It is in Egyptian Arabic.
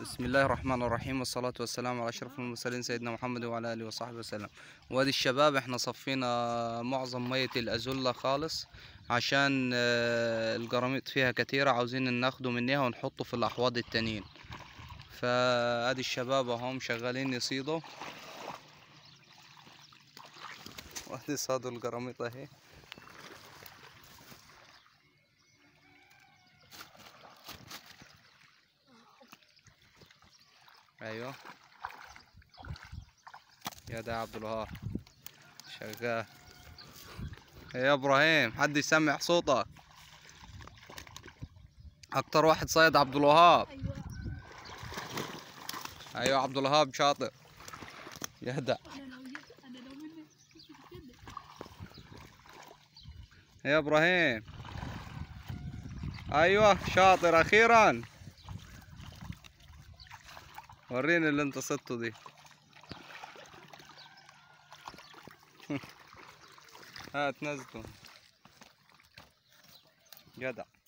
بسم الله الرحمن الرحيم والصلاة والسلام على أشرف المرسلين سيدنا محمد وعلى آله وصحبه وسلم وادي الشباب احنا صفينا معظم مية الأزولة خالص عشان آه، القراميط فيها كتيرة عاوزين ناخده منها ونحطه في الأحواض التانيين فادي الشباب اهم شغالين يصيدوا وادي صادوا القراميط اهي ايوه يا ده عبد الوهاب شغال يا ابراهيم حد يسمع صوتك اكتر واحد صيد عبد الوهاب ايوه ايوه عبد الوهاب شاطر يا ده انا لو جيت انا لو منك كده يا ابراهيم ايوه شاطر اخيرا وريني اللي انت صدته دي هات نزله جدع